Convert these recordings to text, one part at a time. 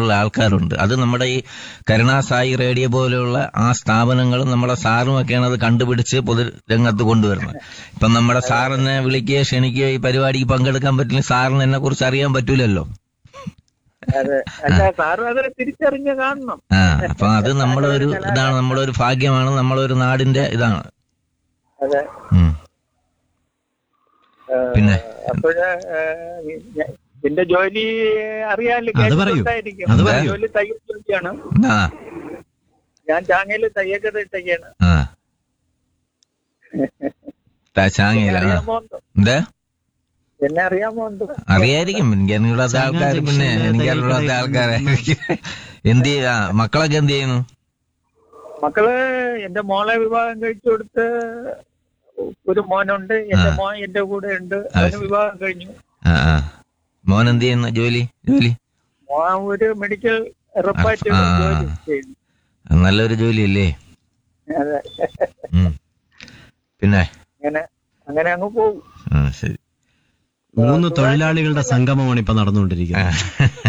ഉള്ള ആൾക്കാരുണ്ട് അത് നമ്മുടെ ഈ കരുണാസായി റേഡിയോ പോലെയുള്ള ആ സ്ഥാപനങ്ങളും നമ്മുടെ സാറും ഒക്കെയാണ് അത് കണ്ടുപിടിച്ച് പൊതുരംഗത്ത് കൊണ്ടുവരുന്നത് ഇപ്പം നമ്മുടെ സാറിനെ വിളിക്കുകയോ ക്ഷണിക്കുകയോ ഈ പരിപാടിക്ക് പങ്കെടുക്കാൻ പറ്റില്ല സാറിന് എന്നെ കുറിച്ച് അറിയാൻ പറ്റൂലല്ലോ അതെ അല്ല സാറും അത് തിരിച്ചറിഞ്ഞ് കാണണം ആ അപ്പൊ അത് നമ്മുടെ ഒരു ഇതാണ് നമ്മുടെ ഒരു ഭാഗ്യമാണ് നമ്മുടെ ഒരു നാടിന്റെ ഇതാണ് അതെ ഉം. പിന്നെ അപ്പോഴ് എന്റെ ജോലി അറിയാലോ അത് പറയൂ. കേട്ടിട്ടുണ്ടായിരിക്കും. അത് പറയൂ. ജോലി തയ്യൽ ജോലിയാണ് ആ ഞാൻ ചാങ്ങയില് തയ്യക്കട ഇട്ടൊക്കെയാണ് ആ ചാങ്ങയില ആ അറിയാമോ എന്തോ? എന്താ എന്നെ അറിയാമോ എന്തോ? അറിയായിരിക്കും എനിക്ക് അറിഞ്ഞൂടാത്ത ആൾക്കാർ പിന്നെ എനിക്ക് അറിഞ്ഞൂടാത്ത ആൾക്കാരായിരിക്കും എന്ത് ചെയ്യ- ആ, മക്കളൊക്കെ എന്ത് ചെയ്യുന്നു മക്കള് എന്റെ മോളെ വിവാഹം കഴിച്ചു കൊടുത്ത് ഒരു മോനുണ്ട് എന്റെ ആ. മോൻ എന്റെ കൂടെ ഉണ്ട് അവന് വിവാഹം കഴിഞ്ഞു ആ ആ മോൻ എന്ത് ചെയ്യുന്നു ജോലി ജോലി മോൻ ഒരു മെഡിക്കൽ റെപ്പായിട്ട് ആ. ജോലി ചെയ്യുന്നു നല്ലൊരു ജോലിയല്ലേ അതെ ഉം. പിന്നെ അങ്ങനെ അങ്ങനെ അങ്ങ് പോകും ആ ശരി മൂന്ന് തൊഴിലാളികളുടെ സംഗമമാണ് ഇപ്പൊ നടന്നുകൊണ്ടിരിക്കുന്നത്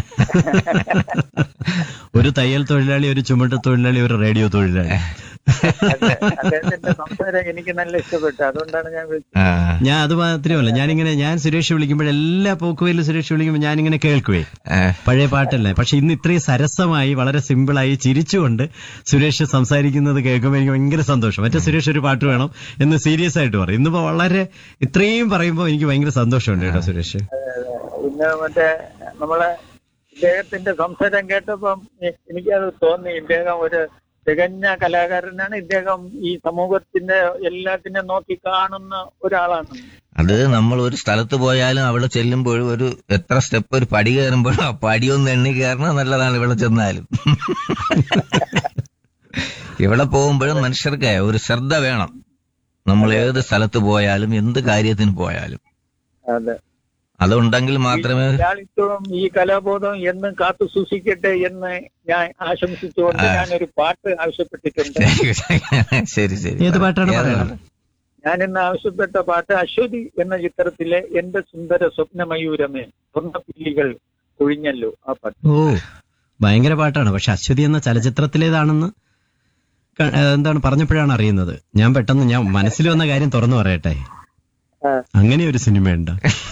ഒരു തയ്യൽ തൊഴിലാളി ഒരു ചുമട്ട് തൊഴിലാളി ഒരു റേഡിയോ തൊഴിലാളി അതെ അദ്ദേഹത്തിന്റെ സംസാരം എനിക്ക് നല്ല ഇഷ്ടപ്പെട്ടു അതുകൊണ്ടാണ് ഞാൻ വിളിച്ചത് ആ ഞാൻ അത് മാത്രമല്ല ഞാനിങ്ങനെ ഞാൻ സുരേഷ് വിളിക്കുമ്പോൾ എല്ലാ പോക്കുവയിലും സുരേഷ് വിളിക്കുമ്പോൾ ഞാനിങ്ങനെ കേൾക്കുവേ ആ, പഴയ പാട്ടല്ലേ പക്ഷെ ഇന്ന് ഇത്രയും സരസമായി വളരെ സിമ്പിളായി ചിരിച്ചുകൊണ്ട് സുരേഷ് സംസാരിക്കുന്നത് കേൾക്കുമ്പോൾ എനിക്ക് ഭയങ്കര സന്തോഷം മറ്റേ സുരേഷ് ഒരു പാട്ട് വേണം എന്ന് സീരിയസ് ആയിട്ട് പറയും ഇന്നിപ്പോ വളരെ ഇത്രയും പറയുമ്പോൾ എനിക്ക് ഭയങ്കര സന്തോഷമുണ്ട് കേട്ടോ സുരേഷ് പിന്നെ മറ്റേ നമ്മളെ ഇദ്ദേഹത്തിന്റെ സംസാരം കേട്ടപ്പം എ- എനിക്കത് തോന്നി ഇദ്ദേഹം ഒരു തികഞ്ഞ കലാകാരനാണ് ഇദ്ദേഹം ഈ സമൂഹത്തിന്റെ എല്ലാത്തിനെ നോക്കി കാണുന്ന ഒരാളാണ് അത് നമ്മൾ ഒരു സ്ഥലത്ത് പോയാലും അവിടെ ചെല്ലുമ്പോഴും ഒരു എത്ര സ്റ്റെപ്പ് ഒരു പടി കയറുമ്പോഴും ആ പടിയൊന്ന് എണ്ണി കയറണം നല്ലതാണ് ഇവിടെ ചെന്നാലും ഇവിടെ പോകുമ്പോഴും മനുഷ്യർക്ക് ഒരു ശ്രദ്ധ വേണം നമ്മൾ ഏത് സ്ഥലത്ത് പോയാലും എന്ത് കാര്യത്തിന് പോയാലും അതെ അതുണ്ടെങ്കിൽ മാത്രമേ ലാളിത്യവും ഈ കലാബോധം എന്നും കാത്തു സൂക്ഷിക്കട്ടെ എന്ന് ഞാൻ ആശംസിച്ചുകൊണ്ട് ആ. ഞാനൊരു പാട്ട് ആവശ്യപ്പെട്ടിട്ടുണ്ട് ശരി ശരി ഏത് പാട്ടാണ് ഏതാണ്? പറയുന്നത്? ഞാൻ ഇന്ന് ആവശ്യപ്പെട്ട പാട്ട് അശ്വതി എന്ന ചിത്രത്തിലെ എന്റെ സുന്ദര സ്വപ്നമയൂരമേ സ്വർണ്ണപ്പില്ലികൾ ഒഴിഞ്ഞല്ലോ ആ പാട്ട് ഓ ഭയങ്കര പാട്ടാണ് പക്ഷെ അശ്വതി എന്ന ചലച്ചിത്രത്തിലേതാണെന്ന് ക- ഏഹ് എന്താണ് പറഞ്ഞപ്പോഴാണ് അറിയുന്നത് ഞാൻ പെട്ടെന്ന് ഞാൻ മനസ്സിൽ വന്ന കാര്യം തുറന്നു പറയട്ടെ ആ. അങ്ങനെ ഒരു സിനിമയുണ്ട്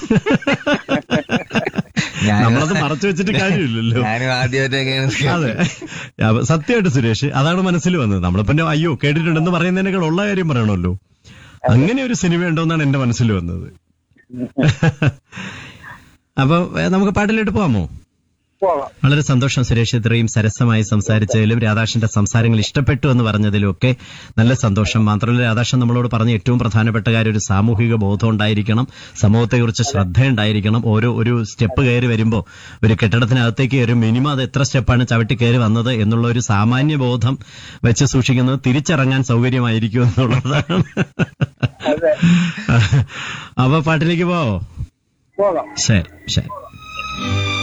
ഞാൻ- നമ്മളത് മറച്ചു വെച്ചിട്ട് കാര്യമില്ലല്ലോ ഞാനും ആദ്യമായിട്ടൊക്കെയാണ് അതെ അപ്പൊ സത്യമായിട്ട് സുരേഷ് അതാണ് മനസ്സിൽ വന്നത് നമ്മളിപ്പോ അയ്യോ കേട്ടിട്ടുണ്ടെന്ന് പറയുന്നതിനേക്കാൾ ഉള്ള കാര്യം പറയണമല്ലോ അങ്ങനെ ഒരു സിനിമ ഉണ്ടോ എന്നാണ് എന്റെ മനസ്സിൽ വന്നത് അപ്പൊ ഏ, നമുക്ക് പാട്ടിലോട്ട് പോവാമോ പോവാം വളരെ സന്തോഷം സുരേഷ് ഇത്രയും സരസമായി സംസാരിച്ചതിലും രാധാകൃഷ്ണന്റെ സംസാരങ്ങൾ ഇഷ്ടപ്പെട്ടു എന്ന് പറഞ്ഞതിലും ഒക്കെ നല്ല സന്തോഷം മാത്രമല്ല രാധാകൃഷ്ണൻ നമ്മളോട് പറഞ്ഞ ഏറ്റവും പ്രധാനപ്പെട്ട കാര്യം ഒരു സാമൂഹിക ബോധം ഉണ്ടായിരിക്കണം സമൂഹത്തെക്കുറിച്ച് ശ്രദ്ധയുണ്ടായിരിക്കണം ഓരോ ഒരു സ്റ്റെപ്പ് കയറി വരുമ്പോൾ ഒരു കെട്ടിടത്തിനകത്തേക്ക് കയറി മിനിമം അത് എത്ര സ്റ്റെപ്പാണ് ചവിട്ടി കയറി വന്നത് എന്നുള്ള ഒരു സാമാന്യ ബോധം വെച്ച് സൂക്ഷിക്കുന്നത് തിരിച്ചിറങ്ങാൻ സൗകര്യമായിരിക്കും എന്നുള്ളതാണ് അതെ അപ്പൊ പാട്ടിലേക്ക് പോവോ പോകാം ശരി ശരി